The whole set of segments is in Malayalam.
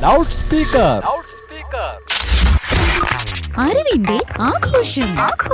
ലൗഡ് സ്പീക്കർ അറിവിന്റെ ആഘോഷം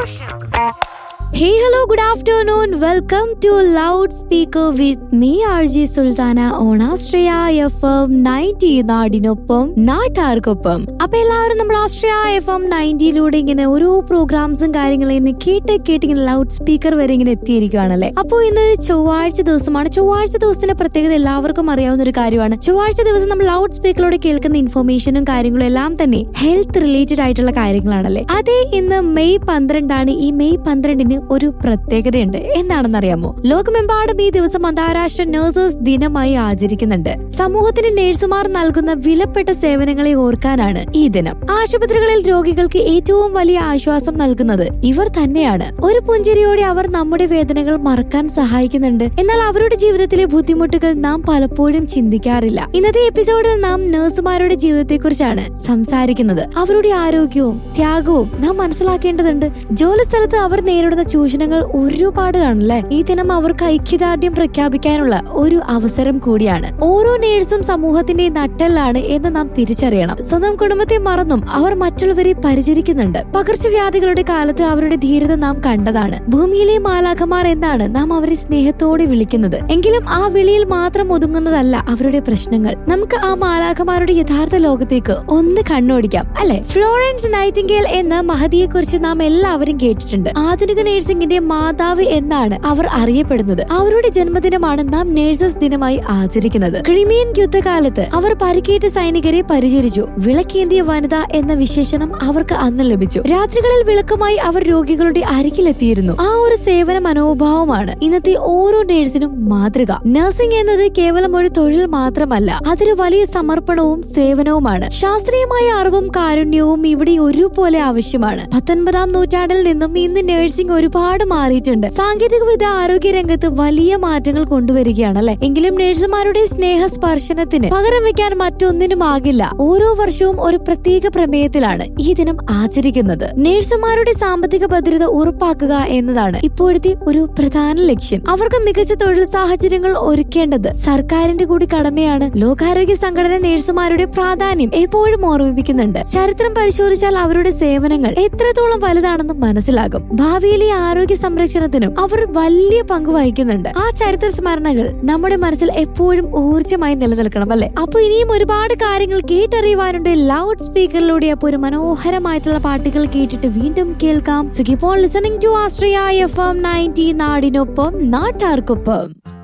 Hey, hello, good afternoon. Welcome to Loudspeaker with me, RJ Sultana on Astraya FM 90 നാടിനൊപ്പം നാട്ടാർക്കൊപ്പം അപ്പൊ എല്ലാവരും നമ്മുടെ ആസ്ട്രിയ എഫ് എം നയൻറ്റിയിലൂടെ ഇങ്ങനെ ഓരോ പ്രോഗ്രാംസും കാര്യങ്ങളും ഇങ്ങനെ കേട്ട് കേട്ട് ഇങ്ങനെ ലൗഡ് സ്പീക്കർ വരെ ഇങ്ങനെ എത്തിയിരിക്കുകയാണല്ലേ അപ്പോൾ ഇന്നൊരു ചൊവ്വാഴ്ച ദിവസമാണ് ചൊവ്വാഴ്ച ദിവസത്തിന്റെ പ്രത്യേകത എല്ലാവർക്കും അറിയാവുന്ന ഒരു കാര്യമാണ് ചൊവ്വാഴ്ച ദിവസം നമ്മൾ ലൗഡ് സ്പീക്കറിലൂടെ കേൾക്കുന്ന ഇൻഫർമേഷനും കാര്യങ്ങളും എല്ലാം തന്നെ ഹെൽത്ത് റിലേറ്റഡ് ആയിട്ടുള്ള കാര്യങ്ങളാണല്ലേ അതേ ഇന്ന് മെയ് പന്ത്രണ്ടാണ് ഈ മെയ് പന്ത്രണ്ടിന് ഒരു പ്രത്യേകതയുണ്ട് എന്താണെന്ന് അറിയാമോ ലോകമെമ്പാടും ഈ ദിവസം അന്താരാഷ്ട്ര നഴ്സസ് ദിനമായി ആചരിക്കുന്നുണ്ട് സമൂഹത്തിന് നഴ്സുമാർ നൽകുന്ന വിലപ്പെട്ട സേവനങ്ങളെ ഓർക്കാനാണ് ഈ ദിനം ആശുപത്രികളിൽ രോഗികൾക്ക് ഏറ്റവും വലിയ ആശ്വാസം നൽകുന്നത് ഇവർ തന്നെയാണ് ഒരു പുഞ്ചിരിയോടെ അവർ നമ്മുടെ വേദനകൾ മറക്കാൻ സഹായിക്കുന്നുണ്ട് എന്നാൽ അവരുടെ ജീവിതത്തിലെ ബുദ്ധിമുട്ടുകൾ നാം പലപ്പോഴും ചിന്തിക്കാറില്ല ഇന്നത്തെ എപ്പിസോഡിൽ നാം നഴ്സുമാരുടെ ജീവിതത്തെക്കുറിച്ചാണ് സംസാരിക്കുന്നത് അവരുടെ ആരോഗ്യവും ത്യാഗവും നാം മനസ്സിലാക്കേണ്ടതുണ്ട് ജോലി സ്ഥലത്ത് അവർ നേരിടുന്ന ചൂഷണങ്ങൾ ഒരുപാട് കാണല്ലേ ഈ ദിനം അവർക്ക് ഐക്യദാർഢ്യം പ്രഖ്യാപിക്കാനുള്ള ഒരു അവസരം കൂടിയാണ് ഓരോ നേഴ്സും സമൂഹത്തിന്റെ നട്ടെല്ലാണ് എന്ന് നാം തിരിച്ചറിയണം സ്വന്തം കുടുംബത്തെ മറന്നും അവർ മറ്റുള്ളവരെ പരിചരിക്കുന്നുണ്ട് പകർച്ചവ്യാധികളുടെ കാലത്ത് അവരുടെ ധീരത നാം കണ്ടതാണ് ഭൂമിയിലെ മാലാഖമാർ എന്നാണ് നാം അവരെ സ്നേഹത്തോടെ വിളിക്കുന്നത് എങ്കിലും ആ വിളിയിൽ മാത്രം ഒതുങ്ങുന്നതല്ല അവരുടെ പ്രശ്നങ്ങൾ നമുക്ക് ആ മാലാഖമാരുടെ യഥാർത്ഥ ലോകത്തേക്ക് ഒന്ന് കണ്ണോടിക്കാം അല്ലെ ഫ്ലോറൻസ് നൈറ്റിംഗേൽ എന്ന മഹതിയെ കുറിച്ച് നാം എല്ലാവരും കേട്ടിട്ടുണ്ട് ആധുനിക നഴ്സിംഗിന്റെ മാതാവ് എന്നാണ് അവർ അറിയപ്പെടുന്നത് അവരുടെ ജന്മദിനമാണ് നാം നേഴ്സസ് ദിനമായി ആചരിക്കുന്നത് ക്രിമിയൻ യുദ്ധകാലത്ത് അവർ പരിക്കേറ്റ സൈനികരെ പരിചരിച്ചു വിളക്കേന്തിയ വനിത എന്ന വിശേഷണം അവർക്ക് അന്ന് ലഭിച്ചു രാത്രികളിൽ വിളക്കുമായി അവർ രോഗികളുടെ അരികിലെത്തിയിരുന്നു ആ ഒരു സേവന മനോഭാവമാണ് ഇന്നത്തെ ഓരോ നേഴ്സിനും മാതൃക നഴ്സിംഗ് എന്നത് കേവലം ഒരു തൊഴിൽ മാത്രമല്ല അതൊരു വലിയ സമർപ്പണവും സേവനവുമാണ് ശാസ്ത്രീയമായ അറിവും കാരുണ്യവും ഇവിടെ ഒരുപോലെ ആവശ്യമാണ് പത്തൊൻപതാം നൂറ്റാണ്ടിൽ നിന്നും ഇന്ന് നഴ്സിംഗ് ഒരുപാട് മാറിയിട്ടുണ്ട് സാങ്കേതികവിദ്യ ആരോഗ്യ രംഗത്ത് വലിയ മാറ്റങ്ങൾ കൊണ്ടുവരികയാണ് അല്ലെ എങ്കിലും നഴ്സുമാരുടെ സ്നേഹ സ്പർശനത്തിന് പകരം വെക്കാൻ മറ്റൊന്നിനുമാകില്ല ഓരോ വർഷവും ഒരു പ്രത്യേക പ്രമേയത്തിലാണ് ഈ ദിനം ആചരിക്കുന്നത് നഴ്സുമാരുടെ സാമ്പത്തിക ഭദ്രത ഉറപ്പാക്കുക എന്നതാണ് ഇപ്പോഴത്തെ ഒരു പ്രധാന ലക്ഷ്യം അവർക്ക് മികച്ച തൊഴിൽ സാഹചര്യങ്ങൾ ഒരുക്കേണ്ടത് സർക്കാരിന്റെ കൂടി കടമയാണ് ലോകാരോഗ്യ സംഘടന നഴ്സുമാരുടെ പ്രാധാന്യം എപ്പോഴും ഓർമ്മിപ്പിക്കുന്നുണ്ട് ചരിത്രം പരിശോധിച്ചാൽ അവരുടെ സേവനങ്ങൾ എത്രത്തോളം വലുതാണെന്ന് മനസ്സിലാകും ഭാവിയിലെ ആരോഗ്യ സംരക്ഷണത്തിനും അവർ വലിയ പങ്ക് വഹിക്കുന്നുണ്ട് ആ ചരിത്ര സ്മരണകൾ നമ്മുടെ മനസ്സിൽ എപ്പോഴും ഊർജ്ജമായി നിലനിൽക്കണം അല്ലെ അപ്പൊ ഇനിയും ഒരുപാട് കാര്യങ്ങൾ കേട്ടറിയുവാനുണ്ട് ലൗഡ് സ്പീക്കറിലൂടെ അപ്പൊ ഒരു മനോഹരമായിട്ടുള്ള പാട്ടുകൾ കേട്ടിട്ട് വീണ്ടും കേൾക്കാം സുഖിപ്പോൾ ലിസണിംഗ് ടു ആസ്ട്രിയ എഫ് എം നയൻറ്റി നാടിനൊപ്പം നാട്ടാർക്കൊപ്പം